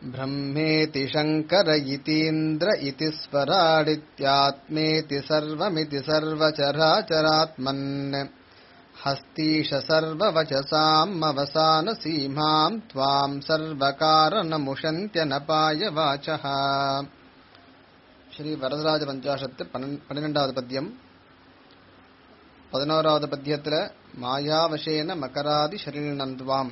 ब्रह्मेति शङ्कर इतीन्द्र इति स्वराडित्यात्मेति सर्वमिति सर्वचराचरात्मन् हस्तीश सर्ववचसाम् अवसानसीमाम् त्वाम् सर्वकारणमुषन्त्यनपाय वाचः ஸ்ரீ வரதராஜ பஞ்சாசத்து பன்னிரெண்டாவது பத்தியம் பதினோராவது பத்தியத்துல மாயாவசேன மகராதி ஷரீரநந்துவாம்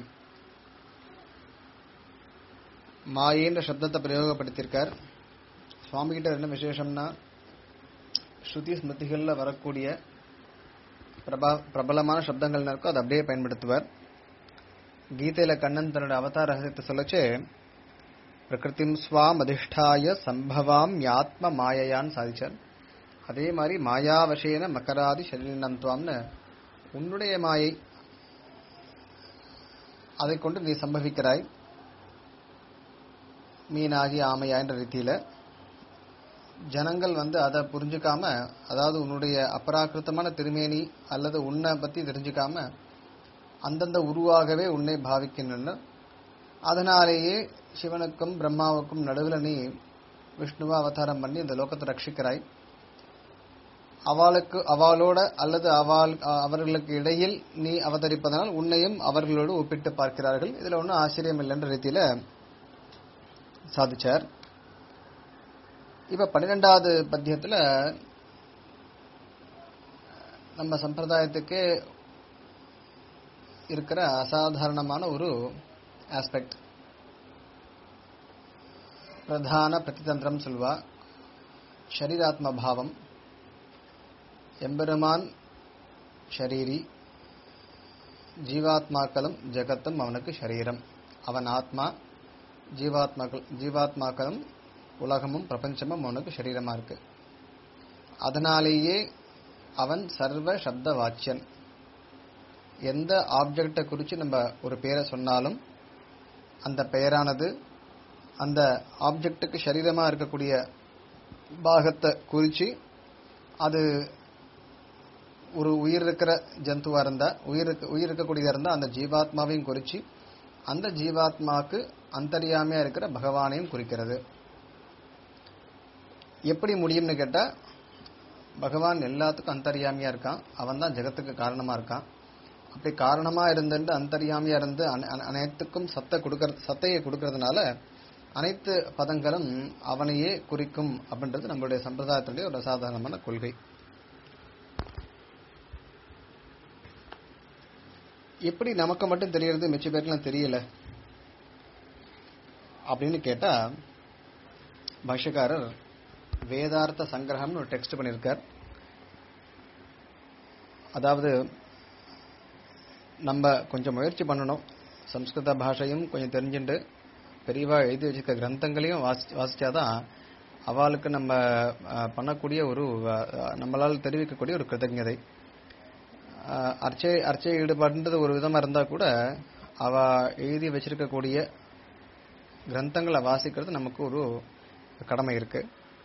மாயேன்ற சப்தத்தை பிரயோகப்படுத்தியிருக்கார் சுவாமி கிட்ட என்ன விசேஷம்னா ஸ்ருதி ஸ்மிருதிகள்ல வரக்கூடிய பிரபா பிரபலமான சப்தங்கள் இருக்கோ அதை அப்படியே பயன்படுத்துவார் கீதையில கண்ணன் தன்னோட அவதார ரகசியத்தை சொல்லச்சு பிரகிருதிம் ஸ்வாம் அதிஷ்டாய சம்பவாம் யாத்ம மாயையான்னு சாதிச்சார் அதே மாதிரி மாயாவசேன மக்கராதி சரீரநந்துவாம்னு உன்னுடைய மாயை அதை கொண்டு நீ சம்பவிக்கிறாய் மீனாகி ஆமையா என்ற ரீதியில ஜனங்கள் வந்து அதை புரிஞ்சுக்காம அதாவது உன்னுடைய அபராக்கிருத்தமான திருமேனி அல்லது உன்னை பத்தி தெரிஞ்சுக்காம அந்தந்த உருவாகவே உன்னை பாவிக்கின்றனர் அதனாலேயே சிவனுக்கும் பிரம்மாவுக்கும் நடுவில் நீ விஷ்ணுவா அவதாரம் பண்ணி இந்த லோகத்தை ரட்சிக்கிறாய் அவளுக்கு அவளோட அல்லது அவள் அவர்களுக்கு இடையில் நீ அவதரிப்பதனால் உன்னையும் அவர்களோடு ஒப்பிட்டு பார்க்கிறார்கள் இதுல ஒன்றும் ஆச்சரியம் இல்லைன்ற ரீதியில சாதிச்சார் இப்ப பன்னிரெண்டாவது பத்தியத்துல நம்ம சம்பிரதாயத்துக்கு இருக்கிற அசாதாரணமான ஒரு ஆஸ்பெக்ட் பிரதான பிரதிதந்திரம் சொல்வா ஷரீராத்ம பாவம் எம்பெருமான் ஷரீரி ஜீவாத்மாக்களும் ஜெகத்தும் அவனுக்கு ஷரீரம் அவன் ஆத்மா ஜீவாத்மாக்கள் ஜீவாத்மாக்களும் உலகமும் பிரபஞ்சமும் அவனுக்கு சரீரமா இருக்கு அதனாலேயே அவன் சர்வ சப்த வாச்சியன் எந்த ஆப்ஜெக்டை குறித்து நம்ம ஒரு பேரை சொன்னாலும் அந்த பெயரானது அந்த ஆப்ஜெக்டுக்கு சரீரமா இருக்கக்கூடிய பாகத்தை குறித்து அது ஒரு உயிர் இருக்கிற ஜந்துவா இருந்தா உயிர் உயிர் இருக்கக்கூடியதா இருந்தா அந்த ஜீவாத்மாவையும் குறிச்சு அந்த ஜீவாத்மாக்கு அந்தரியாமையா இருக்கிற பகவானையும் குறிக்கிறது எப்படி முடியும்னு கேட்டா பகவான் எல்லாத்துக்கும் அந்தரியாமியா இருக்கான் அவன் தான் ஜெகத்துக்கு காரணமா இருக்கான் அப்படி காரணமா இருந்துட்டு அந்தரியாமியா இருந்து அனைத்துக்கும் சத்தை கொடுக்கற சத்தையை கொடுக்கறதுனால அனைத்து பதங்களும் அவனையே குறிக்கும் அப்படின்றது நம்மளுடைய சம்பிரதாயத்தினுடைய ஒரு அசாதாரணமான கொள்கை எப்படி நமக்கு மட்டும் தெரியறது மிச்ச பேருக்குலாம் தெரியல அப்படின்னு கேட்டா பாஷ்யக்காரர் வேதார்த்த சங்கிரகம்னு ஒரு டெக்ஸ்ட் பண்ணியிருக்கார் அதாவது நம்ம கொஞ்சம் முயற்சி பண்ணணும் சம்ஸ்கிருத பாஷையும் கொஞ்சம் தெரிஞ்சுட்டு பெரியவா எழுதி வச்சிருக்க கிரந்தங்களையும் வாசி வாசிச்சாதான் அவளுக்கு நம்ம பண்ணக்கூடிய ஒரு நம்மளால் தெரிவிக்கக்கூடிய ஒரு கிருதஜதை அர்ச்சை அர்ச்சை ஈடுபாடுன்றது ஒரு விதமா இருந்தா கூட அவ எழுதி வச்சிருக்கக்கூடிய கிரந்தங்களை வாசிக்கிறது நமக்கு ஒரு கடமை இருக்கு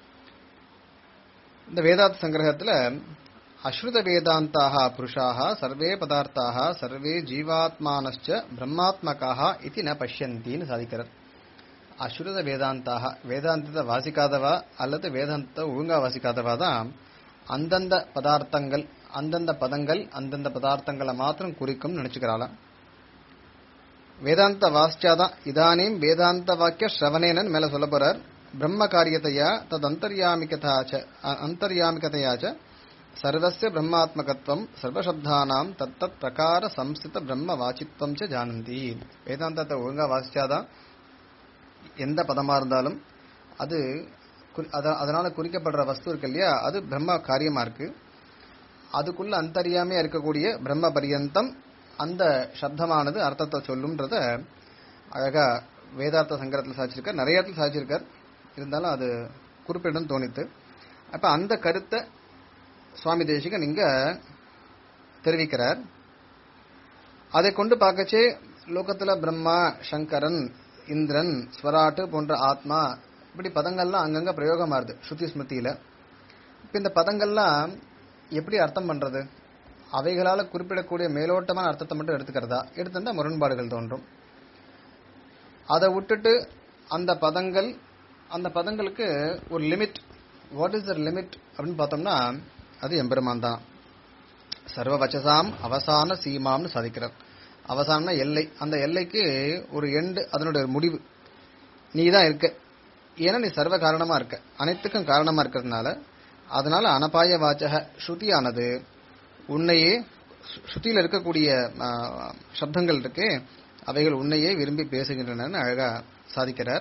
இந்த வேதாந்த சங்கிரகத்துல அஸ்ருத வேதாந்தாக புருஷாக சர்வே பதார்த்தாக சர்வே ஜீவாத்மானச்ச பிரம்மாத்மகாக இது ந பஷ்யந்தின்னு சாதிக்கிறார் அஸ்ருத வேதாந்தாக வேதாந்தத்தை வாசிக்காதவா அல்லது வேதாந்தத்தை ஒழுங்கா வாசிக்காதவா தான் அந்தந்த பதார்த்தங்கள் அந்தந்த பதங்கள் அந்தந்த பதார்த்தங்களை மாத்திரம் குறிக்கும் நினைச்சுக்கிறாளாம் வேதாந்த வாசிச்சாதான் இதானீம் வேதாந்த வாக்கிய ஸ்ரவணேனன் மேல சொல்ல போறார் பிரம்ம காரியத்தையா தத் அந்தர்யாமிகதாச்ச அந்தர்யாமிகதையாச்ச சர்வசிய பிரம்மாத்மகத்துவம் சர்வசப்தானாம் தத்தத் பிரகார சம்ஸ்தித பிரம்ம வாச்சித்வம் ச ஜானந்தி வேதாந்தத்தை ஒழுங்கா வாசிச்சாதான் எந்த பதமா இருந்தாலும் அது அதனால குறிக்கப்படுற வஸ்து இருக்கு இல்லையா அது பிரம்ம காரியமா இருக்கு அதுக்குள்ள அந்தரியாமையா இருக்கக்கூடிய பிரம்ம பரியந்தம் அந்த சப்தமானது அர்த்தத்தை சொல்லும்ன்றத அழகா வேதார்த்த சங்கரத்தில் சாதிச்சிருக்கார் நிறைய இடத்துல சாதிச்சிருக்கார் இருந்தாலும் அது குறிப்பிடும் தோணித்து அப்ப அந்த கருத்தை சுவாமி தேசிகன் இங்க தெரிவிக்கிறார் அதை கொண்டு பார்க்கச்சே லோகத்துல பிரம்மா சங்கரன் இந்திரன் ஸ்வராட்டு போன்ற ஆத்மா இப்படி பதங்கள்லாம் அங்கங்க பிரயோகமாறுது ஸ்ருதி ஸ்மிருதியில இப்ப இந்த பதங்கள்லாம் எப்படி அர்த்தம் பண்றது அவைகளால குறிப்பிடக்கூடிய மேலோட்டமான அர்த்தத்தை மட்டும் எடுத்துக்கிறதா எடுத்திருந்தா முரண்பாடுகள் தோன்றும் அதை விட்டுட்டு அந்த பதங்கள் அந்த பதங்களுக்கு ஒரு limit what is the limit அப்படின்னு பார்த்தோம்னா அது எம்பெருமான் தான் சர்வ வச்சசாம் அவசான சீமாம்னு சாதிக்கிறார் அவசானம்னா எல்லை அந்த எல்லைக்கு ஒரு எண்டு அதனுடைய ஒரு முடிவு நீ தான் இருக்க ஏன்னா நீ சர்வ காரணமா இருக்க அனைத்துக்கும் காரணமா இருக்கிறதுனால அதனால அனபாய வாச்சக ஸ்ருதியானது உன்னையே சு- ஸ்ருதியில இருக்கக்கூடிய ஆ, சப்தங்கள் இருக்கு அவைகள் உன்னையே விரும்பி பேசுகின்றன அழகா சாதிக்கிறார்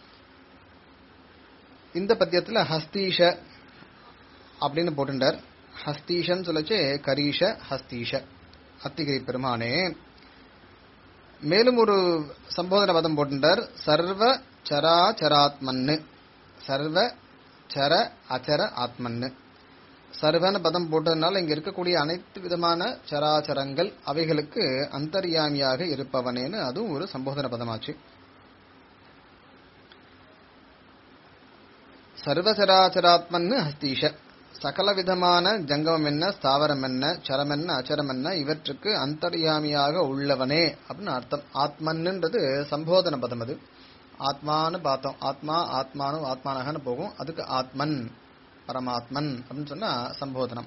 இந்த பத்தியத்துல ஹஸ்தீஷ அப்படின்னு போட்டுட்டார் ஹஸ்தீஷன்னு சொல்லச்சு கரீஷ ஹஸ்தீஷ அத்திகிரி பெருமானே மேலும் ஒரு சம்போதன பதம் போட்டுட்டார் சர்வ சராச்சராத்மன்னு சர்வ சர அச்சர ஆத்மன்னு சர்வன பதம் போட்டதுனால இங்க இருக்கக்கூடிய அனைத்து விதமான சராச்சரங்கள் அவைகளுக்கு அந்தர்யாமியாக இருப்பவனேன்னு அதுவும் ஒரு சம்போதன பதமாச்சு சர்வசராச்சராத்மன்னு ஹஸ்தீஷ சகல விதமான ஜங்கமம் என்ன ஸ்தாவரம் என்ன சரம் என்ன அச்சரம் என்ன இவற்றுக்கு அந்தர்யாமியாக உள்ளவனே அப்படின்னு அர்த்தம் ஆத்மன்னுன்றது சம்போதன பதம் அது ஆத்மான்னு பார்த்தோம் ஆத்மா ஆத்மானு ஆத்மானகன்னு போகும் அதுக்கு ஆத்மன் பரமாத்மன் அப்படின்னு சொன்னா சம்போதனம்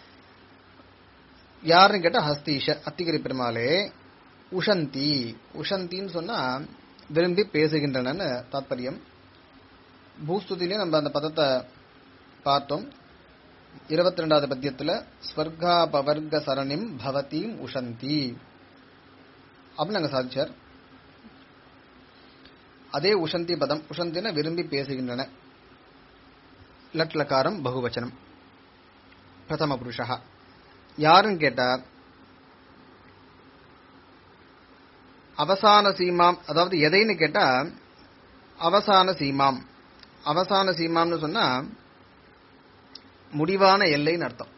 யாருன்னு கேட்டா ஹஸ்தீஷ அத்திகிரி பெருமாளே உஷந்தி உஷந்தின்னு சொன்னா விரும்பி பேசுகின்றனன்னு தாத்பரியம் பூஸ்துதிலையும் நம்ம அந்த பதத்தை பார்த்தோம் இருபத்தி ரெண்டாவது பத்தியத்துல ஸ்வர்காபவர்க சரணிம் பவதீம் உஷந்தி அப்படின்னு அங்க சாதிச்சார் அதே உஷந்தி பதம் உஷந்தின விரும்பி பேசுகின்றன லட்லகாரம் பகுவச்சனம் பிரதம புருஷா யாருன்னு கேட்டா அவசான சீமாம் அதாவது எதைன்னு கேட்டா அவசான சீமாம் அவசான சீமாம்னு சொன்னா முடிவான எல்லைன்னு அர்த்தம்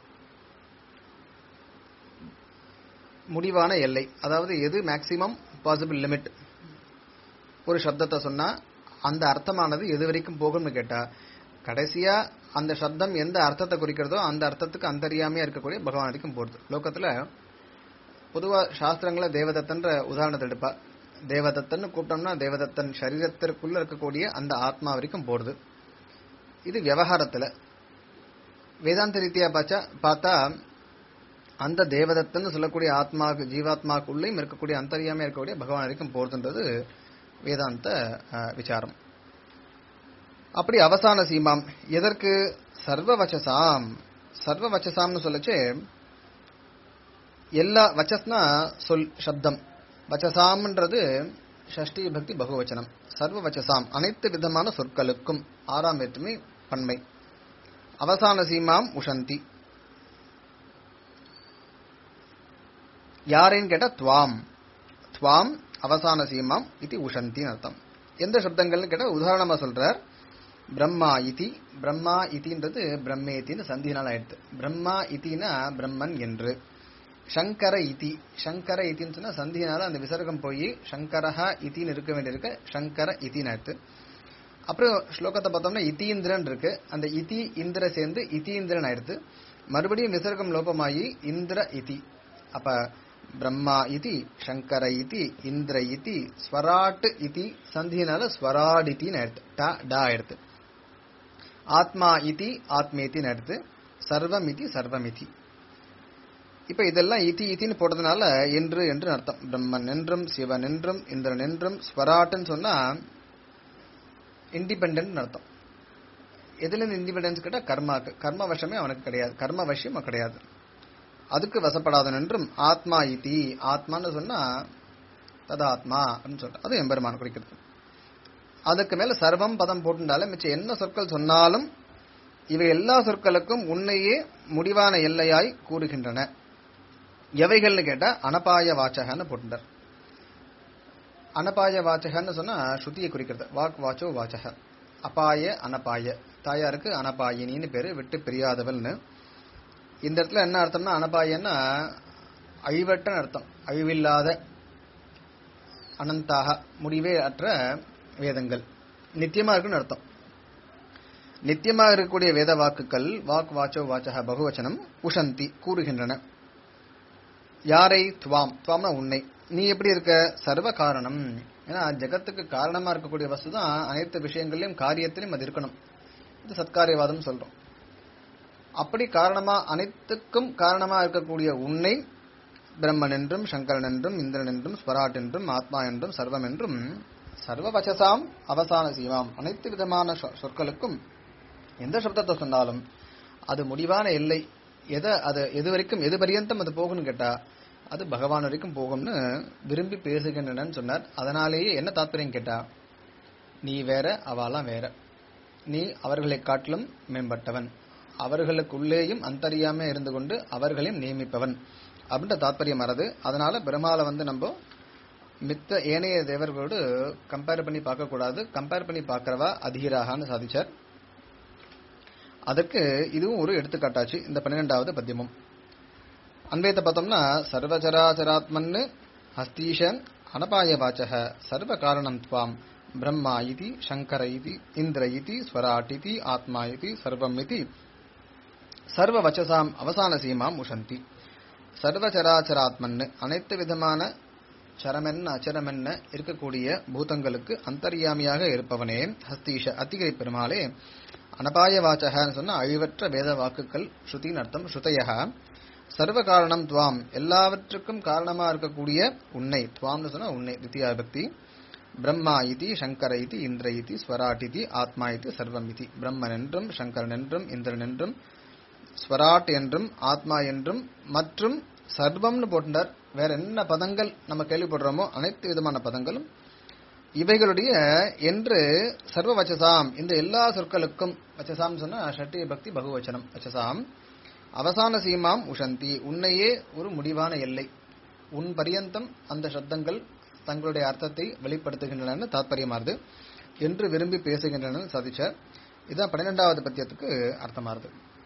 முடிவான எல்லை அதாவது எது மேக்சிமம் பாசிபிள் லிமிட் ஒரு சப்தத்தை சொன்னா அந்த அர்த்தமானது எது வரைக்கும் போகும்னு கேட்டா கடைசியா அந்த சப்தம் எந்த அர்த்தத்தை குறிக்கிறதோ அந்த அர்த்தத்துக்கு அந்தரியாமையா இருக்கக்கூடிய பகவான் வரைக்கும் போறது லோகத்துல பொதுவா சாஸ்திரங்கள தேவதத்தன்ற உதாரணத்தை எடுப்பா தேவதத்தன்னு கூப்பிட்டோம்னா தேவதத்தன் சரீரத்திற்குள்ள இருக்கக்கூடிய அந்த ஆத்மா வரைக்கும் போறது இது விவகாரத்துல வேதாந்த ரீதியா பார்த்தா பார்த்தா அந்த தேவதத்தன்னு சொல்லக்கூடிய ஆத்மாவுக்கு ஜீவாத்மாக்குள்ளேயும் இருக்கக்கூடிய அந்தரியாமையா இருக்கக்கூடிய பகவான் வரைக்கும் போறதுன்றது வேதாந்த அஹ், விசாரம் அப்படி அவசான சீமாம் எதற்கு சர்வ வச்சசாம் சர்வ வச்சசாம்னு சொல்லச்சு எல்லா வச்சஸ்னா சொல் சப்தம் வச்சசாம்ன்றது ஷஷ்டி பக்தி பகுவச்சனம் சர்வ வச்சசாம் அனைத்து விதமான சொற்களுக்கும் ஆறாம் வேற்றுமை பன்மை அவசான சீமாம் உஷந்தி யாரேன்னு கேட்டா துவாம் துவாம் அவசான சீமாம் இது உஷந்தின்னு அர்த்தம் எந்த சப்தங்கள்னு கேட்டா உதாரணமா சொல்றார் பிரம்மா இதி பிரம்மா இதின்றது பிரம்மேத்தின்னு சந்தினால் ஆயிடுது பிரம்மா இதினா பிரம்மன் என்று சங்கர இதி சங்கர இதின்னு சொன்னா சந்தியினால அந்த விசர்க்கம் போய் சங்கரஹா இதின்னு இருக்க வேண்டியிருக்கு சங்கர இதின்னு ஆயிடுது அப்புறம் ஸ்லோகத்தை பார்த்தோம்னா இத்தீந்திரன் இருக்கு அந்த இதி இந்திர சேர்ந்து இத்தீந்திரன் ஆயிடுது மறுபடியும் விசர்க்கம் லோபமாயி இந்திர இதி அப்ப பிரம்மா இதி சங்கர இதி இந்திர இதி ஸ்வராட் இதி சந்தியினால ஸ்வராடித்தின்னு ஆயிடுது டா டா ஆயிடுது ஆத்மா இதி ஆத்மேத்தின்னு ஆயிடுது சர்வமிதி சர்வமிதி இப்ப இதெல்லாம் இதி இதின்னு போட்டதுனால என்று என்று அர்த்தம் பிரம்மன் என்றும் சிவன் என்றும் இந்திரன் என்றும் ஸ்வராட்டுன்னு சொன்னா இண்டிபெண்ட் அர்த்தம் எதுல இருந்து இண்டிபெண்டன்ஸ் கேட்டா கர்மாக்கு கர்ம வசமே அவனுக்கு கிடையாது கர்ம வசியம் அவனுக்கு கிடையாது அதுக்கு வசப்படாதன் என்றும் ஆத்மா இதி ஆத்மான்னு சொன்னா ததாத்மா அப்படின்னு சொல்ற அது எம்பெருமான் குறிக்கிறது அதுக்கு மேல சர்வம் பதம் போட்டுட்டாலே மிச்சம் என்ன சொற்கள் சொன்னாலும் இவை எல்லா சொற்களுக்கும் உன்னையே முடிவான எல்லையாய் கூறுகின்றன எவைகள்னு கேட்டா அனபாய வாச்சகன்னு போட்டுட்டார் அனபாய வாச்சகன்னு சொன்னா ஸ்ருதியை குறிக்கிறது வாக் வாச்சோ வாச்சக அபாய அனபாய தாயாருக்கு அனபாயினின்னு பேரு விட்டு பிரியாதவள்னு இந்த இடத்துல என்ன அர்த்தம்னா அனபாயன்னா அழிவற்ற அர்த்தம் அழிவில்லாத அனந்தாக முடிவே அற்ற வேதங்கள் நித்தியமா இருக்குன்னு அர்த்தம் நித்தியமா இருக்கக்கூடிய வேத வாக்குகள் வாக் வாச்சோ வாச்சக பகுவச்சனம் உஷந்தி கூறுகின்றன யாரை துவாம் துவாம்னா உன்னை நீ எப்படி இருக்க சர்வ காரணம் ஏன்னா ஜெகத்துக்கு காரணமா இருக்கக்கூடிய வஸ்து தான் அனைத்து விஷயங்களையும் காரியத்திலும் அது இருக்கணும் இது சத்காரியவாதம் சொல்றோம் அப்படி காரணமா அனைத்துக்கும் காரணமா இருக்கக்கூடிய உன்னை பிரம்மன் என்றும் சங்கரன் என்றும் இந்திரன் என்றும் ஸ்வராட் என்றும் ஆத்மா என்றும் சர்வம் என்றும் சர்வ வச்சசாம் அவசான சீமாம் அனைத்து விதமான சொ- சொற்களுக்கும் எந்த சப்தத்தை சொன்னாலும் அது முடிவான எல்லை எதை அது எது வரைக்கும் எது பரியந்தம் அது போகும்னு கேட்டா அது பகவான் வரைக்கும் போகும்னு விரும்பி பேசுகின்றனன்னு சொன்னார் அதனாலேயே என்ன தாத்பரியம் கேட்டா நீ வேற அவாலாம் வேற நீ அவர்களை காட்டிலும் மேம்பட்டவன் அவர்களுக்குள்ளேயும் அந்தரியாமே இருந்து கொண்டு அவர்களையும் நியமிப்பவன் அப்படின்ற தாத்பரியம் வரது அதனால பெருமாளை வந்து நம்ம மித்த ஏனைய தேவர்களோடு கம்பேர் பண்ணி பார்க்க கூடாது கம்பேர் பண்ணி பார்க்கறவா அதிகராகான்னு சாதிச்சார் அதற்கு இதுவும் ஒரு எடுத்துக்காட்டாச்சு இந்த பன்னிரெண்டாவது பத்தியமும் அன்வயத்தை பார்த்தோம்னா சர்வச்சராச்சராத்மன்னு ஹஸ்தீஷன் அனபாய வாச்சக சர்வ காரணம் துவாம் பிரம்மா இதி சங்கர இதி இந்திர இதி ஸ்வராட் இதி ஆத்மா இதி சர்வம் இதி சர்வ வச்சசாம் அவசான சீமாம் உஷந்தி சர்வச்சராச்சராத்மன்னு அனைத்து விதமான சரமென்ன அச்சரமென்ன இருக்கக்கூடிய பூதங்களுக்கு அந்தர்யாமியாக இருப்பவனே ஹஸ்தீஷ அத்திகிரி பெருமாளே அனபாய வாச்சகன்னு சொன்ன அழிவற்ற வேத வாக்குகள் ஸ்ருதின் அர்த்தம் ஸ்ருதயக சர்வ காரணம் துவாம் எல்லாவற்றுக்கும் காரணமா இருக்கக்கூடிய உன்னை துவாம்னு சொன்னா உன்னை தித்தியா பக்தி பிரம்மா இதி சங்கர இதி இந்திர இதி ஸ்வராட் இதி ஆத்மா இதி சர்வம் இதி பிரம்மன் என்றும் சங்கரன் என்றும் இந்திரன் என்றும் ஸ்வராட் என்றும் ஆத்மா என்றும் மற்றும் சர்வம்னு போட்டார் வேற என்ன பதங்கள் நம்ம கேள்விப்படுறோமோ அனைத்து விதமான பதங்களும் இவைகளுடைய என்று சர்வ வச்சசாம் இந்த எல்லா சொற்களுக்கும் வச்சசாம் சொன்னா ஷட்டிய பக்தி பகுவச்சனம் வச்சசாம் அவசான சீமாம் உஷந்தி உன்னையே ஒரு முடிவான எல்லை உன் பரியந்தம் அந்த சப்தங்கள் தங்களுடைய அர்த்தத்தை வெளிப்படுத்துகின்றன தாத்பரியமாறுது என்று விரும்பி பேசுகின்றன சாதிச்சார் இதுதான் பன்னிரெண்டாவது பத்தியத்துக்கு அர்த்தமாறுது